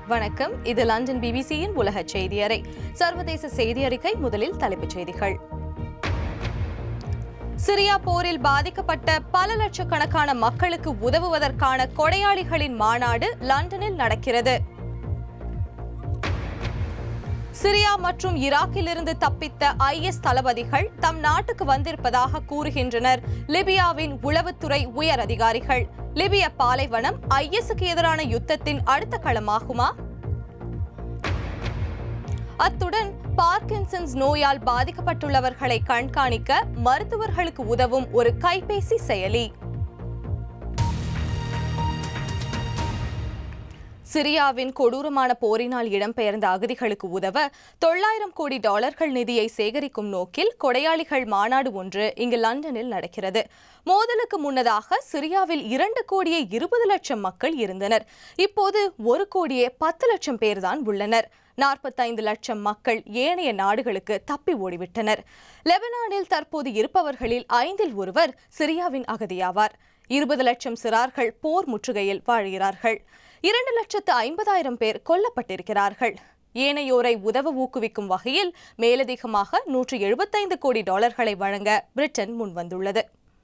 வணக்கம் இது லண்டன் பிபிசியின் உலக செய்தி அறை சர்வதேச செய்தி அறிக்கை முதலில் தலைப்புச் செய்திகள் சிரியா போரில் பாதிக்கப்பட்ட பல லட்சக்கணக்கான மக்களுக்கு உதவுவதற்கான கொடையாளிகளின் மாநாடு லண்டனில் நடக்கிறது சிரியா மற்றும் ஈராக்கிலிருந்து தப்பித்த ஐஎஸ் தளபதிகள் தம் நாட்டுக்கு வந்திருப்பதாக கூறுகின்றனர் லிபியாவின் உளவுத்துறை உயர் அதிகாரிகள் லிபிய பாலைவனம் ஐஎஸ்க்கு எதிரான யுத்தத்தின் அடுத்த களமாகுமா அத்துடன் பார்க்கின்சன்ஸ் நோயால் பாதிக்கப்பட்டுள்ளவர்களை கண்காணிக்க மருத்துவர்களுக்கு உதவும் ஒரு கைபேசி செயலி சிரியாவின் கொடூரமான போரினால் இடம்பெயர்ந்த அகதிகளுக்கு உதவ தொள்ளாயிரம் கோடி டாலர்கள் நிதியை சேகரிக்கும் நோக்கில் கொடையாளிகள் மாநாடு ஒன்று இங்கு லண்டனில் நடக்கிறது மோதலுக்கு முன்னதாக சிரியாவில் இரண்டு கோடியே இருபது லட்சம் மக்கள் இருந்தனர் இப்போது ஒரு கோடியே பத்து லட்சம் பேர்தான் உள்ளனர் நாற்பத்தைந்து லட்சம் மக்கள் ஏனைய நாடுகளுக்கு தப்பி ஓடிவிட்டனர் லெபனானில் தற்போது இருப்பவர்களில் ஐந்தில் ஒருவர் சிரியாவின் அகதியாவார் இருபது லட்சம் சிறார்கள் போர் முற்றுகையில் வாழ்கிறார்கள் இரண்டு லட்சத்து ஐம்பதாயிரம் பேர் கொல்லப்பட்டிருக்கிறார்கள் ஏனையோரை உதவ ஊக்குவிக்கும் வகையில் மேலதிகமாக நூற்று எழுபத்தைந்து கோடி டாலர்களை வழங்க பிரிட்டன் முன்வந்துள்ளது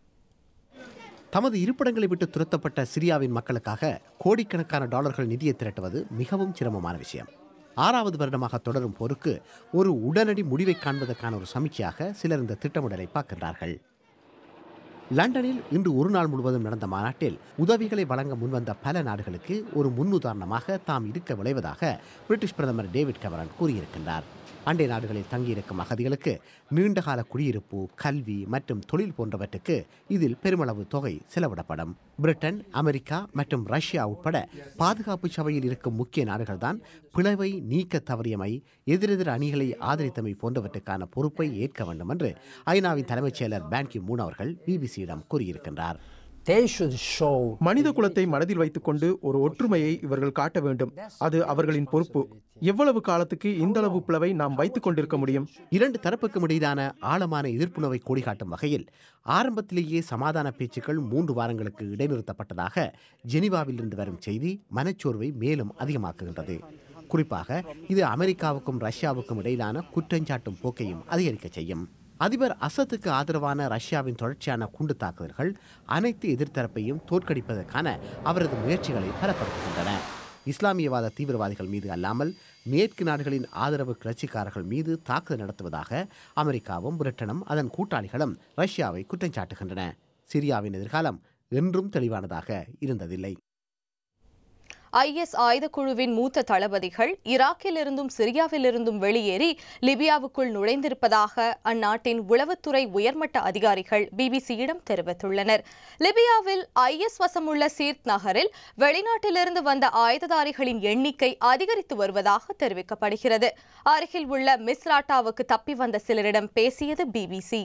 தமது இருப்பிடங்களை விட்டு துரத்தப்பட்ட சிரியாவின் மக்களுக்காக கோடிக்கணக்கான டாலர்கள் நிதியை திரட்டுவது மிகவும் சிரமமான விஷயம் ஆறாவது வருடமாக தொடரும் போருக்கு ஒரு உடனடி முடிவை காண்பதற்கான ஒரு சமீட்சையாக சிலர் இந்த திட்டமிடலை பார்க்கின்றார்கள் லண்டனில் இன்று ஒரு நாள் முழுவதும் நடந்த மாநாட்டில் உதவிகளை வழங்க முன்வந்த பல நாடுகளுக்கு ஒரு முன்னுதாரணமாக தாம் இருக்க விளைவதாக பிரிட்டிஷ் பிரதமர் டேவிட் கமரன் கூறியிருக்கின்றார் அண்டை நாடுகளில் தங்கியிருக்கும் அகதிகளுக்கு நீண்டகால குடியிருப்பு கல்வி மற்றும் தொழில் போன்றவற்றுக்கு இதில் பெருமளவு தொகை செலவிடப்படும் பிரிட்டன் அமெரிக்கா மற்றும் ரஷ்யா உட்பட பாதுகாப்பு சபையில் இருக்கும் முக்கிய நாடுகள்தான் பிளவை நீக்க தவறியமை எதிரெதிர் அணிகளை ஆதரித்தமை போன்றவற்றுக்கான பொறுப்பை ஏற்க வேண்டும் என்று ஐநாவின் தலைமைச் செயலர் பான்கி மூன் அவர்கள் பிபிசியிடம் கூறியிருக்கின்றார் They should show மனித குலத்தை மனதில் வைத்துக்கொண்டு ஒரு ஒற்றுமையை இவர்கள் காட்ட வேண்டும் அது அவர்களின் பொறுப்பு எவ்வளவு காலத்துக்கு இந்த அளவு பிளவை நாம் வைத்துக் கொண்டிருக்க முடியும் இரண்டு தரப்புக்கும் இடையிலான ஆழமான எதிர்ப்புணர்வை கோடிகாட்டும் வகையில் ஆரம்பத்திலேயே சமாதான பேச்சுக்கள் மூன்று வாரங்களுக்கு இடைநிறுத்தப்பட்டதாக ஜெனீவாவில் இருந்து வரும் செய்தி மனச்சோர்வை மேலும் அதிகமாக்குகின்றது குறிப்பாக இது அமெரிக்காவுக்கும் ரஷ்யாவுக்கும் இடையிலான குற்றஞ்சாட்டும் போக்கையும் அதிகரிக்க செய்யும் அதிபர் அசத்துக்கு ஆதரவான ரஷ்யாவின் தொடர்ச்சியான குண்டு தாக்குதல்கள் அனைத்து எதிர்த்தரப்பையும் தோற்கடிப்பதற்கான அவரது முயற்சிகளை பலப்படுத்துகின்றன இஸ்லாமியவாத தீவிரவாதிகள் மீது அல்லாமல் மேற்கு நாடுகளின் ஆதரவு கிளர்ச்சிக்காரர்கள் மீது தாக்குதல் நடத்துவதாக அமெரிக்காவும் பிரிட்டனும் அதன் கூட்டாளிகளும் ரஷ்யாவை குற்றம் சாட்டுகின்றன சிரியாவின் எதிர்காலம் என்றும் தெளிவானதாக இருந்ததில்லை ஐஎஸ் ஆயுதக்குழுவின் மூத்த தளபதிகள் ஈராக்கிலிருந்தும் சிரியாவிலிருந்தும் வெளியேறி லிபியாவுக்குள் நுழைந்திருப்பதாக அந்நாட்டின் உளவுத்துறை உயர்மட்ட அதிகாரிகள் பிபிசியிடம் தெரிவித்துள்ளனர் லிபியாவில் ஐஎஸ் வசமுள்ள சீர்த் நகரில் வெளிநாட்டிலிருந்து வந்த ஆயுததாரிகளின் எண்ணிக்கை அதிகரித்து வருவதாக தெரிவிக்கப்படுகிறது அருகில் உள்ள மிஸ்ராட்டாவுக்கு தப்பி வந்த சிலரிடம் பேசியது பிபிசி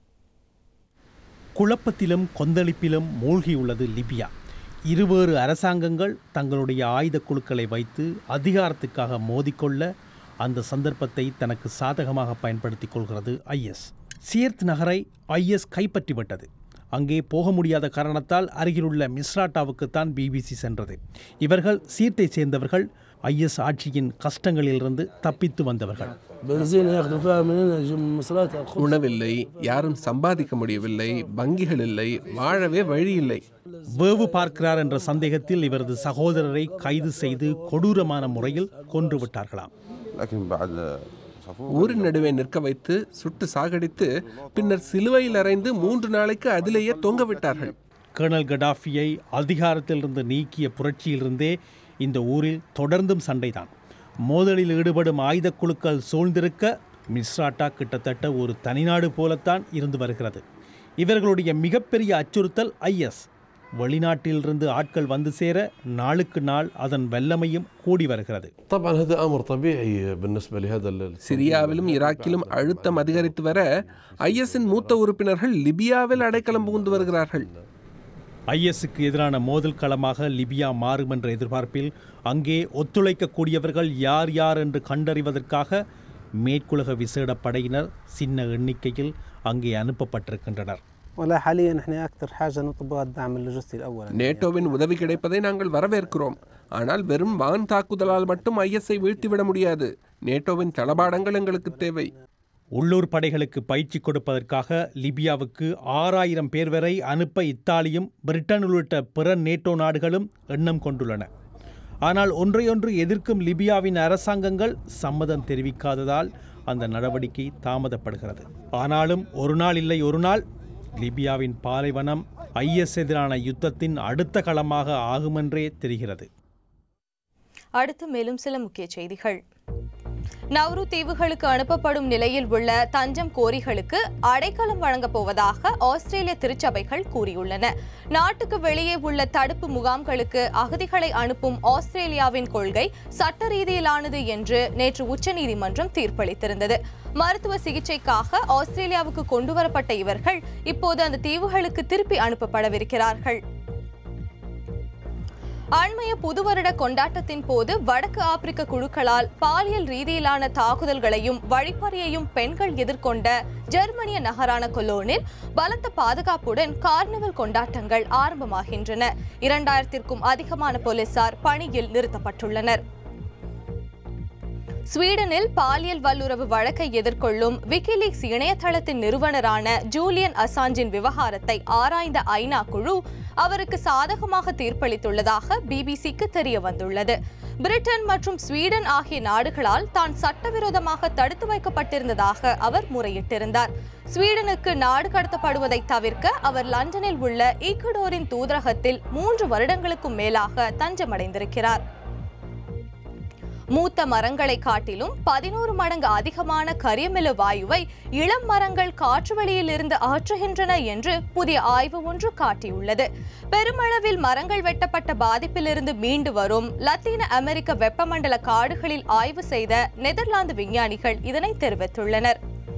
குழப்பத்திலும் கொந்தளிப்பிலும் மூழ்கியுள்ளது லிபியா இருவேறு அரசாங்கங்கள் தங்களுடைய ஆயுத குழுக்களை வைத்து அதிகாரத்துக்காக மோதிக்கொள்ள அந்த சந்தர்ப்பத்தை தனக்கு சாதகமாக பயன்படுத்திக் கொள்கிறது ஐஎஸ் சியர்த் நகரை ஐஎஸ் கைப்பற்றிவிட்டது அங்கே போக முடியாத காரணத்தால் அருகிலுள்ள மிஸ்ராட்டாவுக்குத்தான் பிபிசி சென்றது இவர்கள் சீர்த்தைச் சேர்ந்தவர்கள் ஐஎஸ் ஆட்சியின் கஷ்டங்களிலிருந்து தப்பித்து வந்தவர்கள் بنزين ياخذوا فيها من هنا يجوا من مصرات الخبز உணவில்லை யாரும் சம்பாதிக்க முடியவில்லை வங்கிகள் இல்லை வாழவே வழி இல்லை வேவு பார்க்கிறார் என்ற சந்தேகத்தில் இவரது சகோதரரை கைது செய்து கொடூரமான முறையில் கொன்று விட்டார்களாம் لكن بعد صفوف ஊரின் நடுவே நிற்க வைத்து சுட்டு சாகடித்து பின்னர் சிலுவையில் அறைந்து மூன்று நாளைக்கு அதிலேயே தொங்க விட்டார்கள் கர்னல் கடாஃபியை அதிகாரத்திலிருந்து நீக்கிய புரட்சியிலிருந்தே இந்த ஊரில் தொடர்ந்தும் சண்டைதான் மோதலில் ஈடுபடும் ஆயுதக் குழுக்கள் சூழ்ந்திருக்க மிஸ்ராட்டா கிட்டத்தட்ட ஒரு தனிநாடு போலத்தான் இருந்து வருகிறது இவர்களுடைய மிகப்பெரிய அச்சுறுத்தல் ஐஎஸ் வெளிநாட்டிலிருந்து ஆட்கள் வந்து சேர நாளுக்கு நாள் அதன் வல்லமையும் கூடி வருகிறது طبعا هذا امر طبيعي بالنسبه لهذا ال- சிரியாவிலும் ஈராக்கிலும் அழுத்தம் அதிகரித்து வர ஐஎஸ்இன் மூத்த உறுப்பினர்கள் லிபியாவில் அடைக்கலம் புகுந்து வருகிறார்கள் ஐஎஸ்க்கு எதிரான மோதல் களமாக லிபியா மாறும் என்ற எதிர்பார்ப்பில் அங்கே ஒத்துழைக்கக்கூடியவர்கள் யார் யார் என்று கண்டறிவதற்காக மேற்குலக விசேட படையினர் சின்ன எண்ணிக்கையில் அங்கே அனுப்பப்பட்டிருக்கின்றனர் ولا حاليا احنا اكثر حاجه نطلبها الدعم اللوجستي الاول நேட்டோவின் உதவி கிடைப்பதை நாங்கள் வரவேற்கிறோம் ஆனால் வெறும் வான் தாக்குதலால் மட்டும் ஐஎஸ்ஐ வீழ்த்திவிட முடியாது நேட்டோவின் தளபாடங்கள் எங்களுக்கு தேவை உள்ளூர் படைகளுக்கு பயிற்சி கொடுப்பதற்காக லிபியாவுக்கு ஆறாயிரம் பேர் வரை அனுப்ப இத்தாலியும் பிரிட்டன் உள்ளிட்ட பிற நேட்டோ நாடுகளும் எண்ணம் கொண்டுள்ளன ஆனால் ஒன்றையொன்று எதிர்க்கும் லிபியாவின் அரசாங்கங்கள் சம்மதம் தெரிவிக்காததால் அந்த நடவடிக்கை தாமதப்படுகிறது ஆனாலும் ஒரு நாள் இல்லை ஒரு நாள் லிபியாவின் பாலைவனம் ஐஎஸ் எதிரான யுத்தத்தின் அடுத்த களமாக ஆகுமென்றே தெரிகிறது அடுத்து மேலும் சில முக்கிய செய்திகள் நவ்ரு தீவுகளுக்கு அனுப்பப்படும் நிலையில் உள்ள தஞ்சம் கோரிகளுக்கு அடைக்கலம் வழங்கப் போவதாக ஆஸ்திரேலிய திருச்சபைகள் கூறியுள்ளன நாட்டுக்கு வெளியே உள்ள தடுப்பு முகாம்களுக்கு அகதிகளை அனுப்பும் ஆஸ்திரேலியாவின் கொள்கை சட்ட ரீதியிலானது என்று நேற்று உச்சநீதிமன்றம் தீர்ப்பளித்திருந்தது மருத்துவ சிகிச்சைக்காக ஆஸ்திரேலியாவுக்கு கொண்டுவரப்பட்ட இவர்கள் இப்போது அந்த தீவுகளுக்கு திருப்பி அனுப்பப்படவிருக்கிறார்கள் அண்மைய புதுவருட கொண்டாட்டத்தின் போது வடக்கு ஆப்பிரிக்க குழுக்களால் பாலியல் ரீதியிலான தாக்குதல்களையும் வழிப்பறியையும் பெண்கள் எதிர்கொண்ட ஜெர்மனிய நகரான கொலோனில் பலத்த பாதுகாப்புடன் கார்னிவல் கொண்டாட்டங்கள் ஆரம்பமாகின்றன இரண்டாயிரத்திற்கும் அதிகமான போலீசார் பணியில் நிறுத்தப்பட்டுள்ளனர் ஸ்வீடனில் பாலியல் வல்லுறவு வழக்கை எதிர்கொள்ளும் விக்கிலீக்ஸ் இணையதளத்தின் நிறுவனரான ஜூலியன் அசாஞ்சின் விவகாரத்தை ஆராய்ந்த ஐநா குழு அவருக்கு சாதகமாக தீர்ப்பளித்துள்ளதாக பிபிசிக்கு தெரிய வந்துள்ளது பிரிட்டன் மற்றும் ஸ்வீடன் ஆகிய நாடுகளால் தான் சட்டவிரோதமாக தடுத்து வைக்கப்பட்டிருந்ததாக அவர் முறையிட்டிருந்தார் ஸ்வீடனுக்கு நாடு கடத்தப்படுவதை தவிர்க்க அவர் லண்டனில் உள்ள ஈக்குடோரின் தூதரகத்தில் மூன்று வருடங்களுக்கும் மேலாக தஞ்சமடைந்திருக்கிறார் மூத்த மரங்களை காட்டிலும் பதினோரு மடங்கு அதிகமான கரியமில வாயுவை இளம் மரங்கள் காற்று வெளியில் இருந்து அகற்றுகின்றன என்று புதிய ஆய்வு ஒன்று காட்டியுள்ளது பெருமளவில் மரங்கள் வெட்டப்பட்ட பாதிப்பிலிருந்து மீண்டு வரும் லத்தீன அமெரிக்க வெப்பமண்டல காடுகளில் ஆய்வு செய்த நெதர்லாந்து விஞ்ஞானிகள் இதனை தெரிவித்துள்ளனர்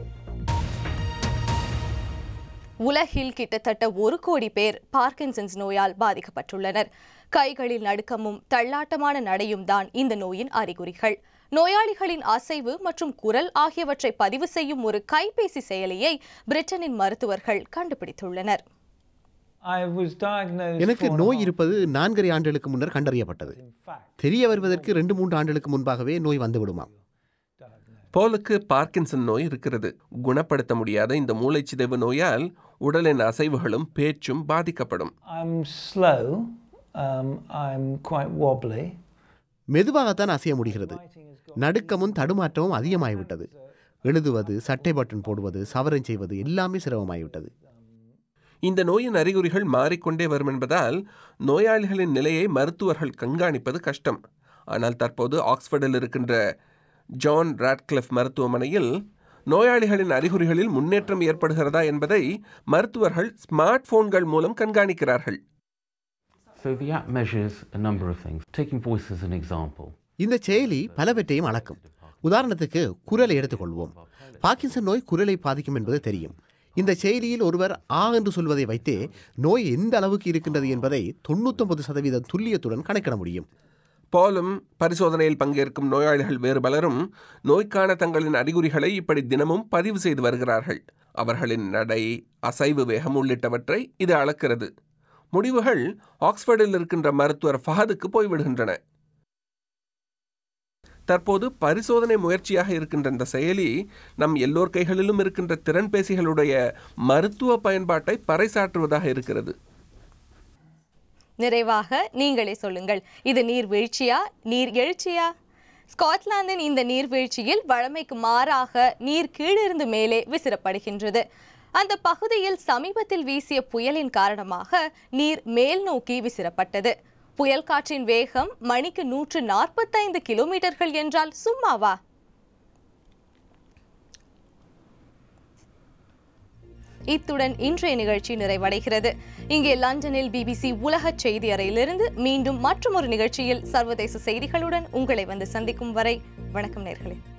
உலகில் கிட்டத்தட்ட ஒரு கோடி பேர் பார்க்கின்சன்ஸ் நோயால் பாதிக்கப்பட்டுள்ளனர் கைகளில் நடுக்கமும் தள்ளாட்டமான நடையும் தான் இந்த நோயின் அறிகுறிகள் நோயாளிகளின் அசைவு மற்றும் குரல் ஆகியவற்றை பதிவு செய்யும் ஒரு கைபேசி செயலியை பிரிட்டனின் மருத்துவர்கள் கண்டுபிடித்துள்ளனர் எனக்கு நோய் இருப்பது நான்கரை ஆண்டுகளுக்கு முன்னர் கண்டறியப்பட்டது தெரிய வருவதற்கு ரெண்டு மூன்று ஆண்டுகளுக்கு முன்பாகவே நோய் வந்துவிடுமாம் போலுக்கு பார்க்கின்சன் நோய் இருக்கிறது குணப்படுத்த முடியாத இந்த மூளைச்சிதைவு நோயால் உடலின் அசைவுகளும் பேச்சும் பாதிக்கப்படும் I'm slow. Um, I'm quite wobbly. மெதுவாகத்தான் அசைய முடிகிறது நடுக்கமும் தடுமாற்றமும் அதிகமாகிவிட்டது எழுதுவது சட்டை பட்டன் போடுவது சவரம் செய்வது எல்லாமே சிரமமாகிவிட்டது இந்த நோயின் அறிகுறிகள் மாறிக்கொண்டே வரும் என்பதால் நோயாளிகளின் நிலையை மருத்துவர்கள் கண்காணிப்பது கஷ்டம் ஆனால் தற்போது ஆக்ஸ்போர்டில் இருக்கின்ற ஜான் ராட்கிளிஃப் மருத்துவமனையில் நோயாளிகளின் அறிகுறிகளில் முன்னேற்றம் ஏற்படுகிறதா என்பதை மருத்துவர்கள் ஸ்மார்ட் போன்கள் மூலம் கண்காணிக்கிறார்கள் So the app measures a number of things. Taking voice as an example. இந்த செயலி பலவற்றையும் அளக்கும் உதாரணத்துக்கு குரலை எடுத்துக்கொள்வோம் பார்க்கின்சன் நோய் குரலை பாதிக்கும் என்பது தெரியும் இந்த செயலியில் ஒருவர் ஆ என்று சொல்வதை வைத்தே நோய் எந்த அளவுக்கு இருக்கின்றது என்பதை தொண்ணூத்தொன்பது சதவீத துல்லியத்துடன் கணக்கிட முடியும் போலும் பரிசோதனையில் பங்கேற்கும் நோயாளிகள் வேறு பலரும் நோய்க்கான தங்களின் அறிகுறிகளை இப்படி தினமும் பதிவு செய்து வருகிறார்கள் அவர்களின் நடை அசைவு வேகம் உள்ளிட்டவற்றை இது அளக்கிறது முடிவுகள் ஆக்ஸ்போர்டில் இருக்கின்ற மருத்துவர் ஃபஹதுக்கு போய்விடுகின்றன தற்போது பரிசோதனை முயற்சியாக இருக்கின்ற இந்த செயலி நம் எல்லோர் கைகளிலும் இருக்கின்ற திறன்பேசிகளுடைய மருத்துவ பயன்பாட்டை பறைசாற்றுவதாக இருக்கிறது நிறைவாக நீங்களே சொல்லுங்கள் இது நீர்வீழ்ச்சியா நீர் எழுச்சியா ஸ்காட்லாந்தின் இந்த நீர்வீழ்ச்சியில் வழமைக்கு மாறாக நீர் கீழிருந்து மேலே விசிறப்படுகின்றது அந்த பகுதியில் சமீபத்தில் வீசிய புயலின் காரணமாக நீர் மேல் நோக்கி விசிறப்பட்டது புயல் காற்றின் வேகம் மணிக்கு நூற்று நாற்பத்தைந்து கிலோமீட்டர்கள் என்றால் சும்மாவா இத்துடன் இன்றைய நிகழ்ச்சி நிறைவடைகிறது இங்கே லண்டனில் பிபிசி உலக செய்தி அறையிலிருந்து மீண்டும் மற்றொரு நிகழ்ச்சியில் சர்வதேச செய்திகளுடன் உங்களை வந்து சந்திக்கும் வரை வணக்கம் நேர்களே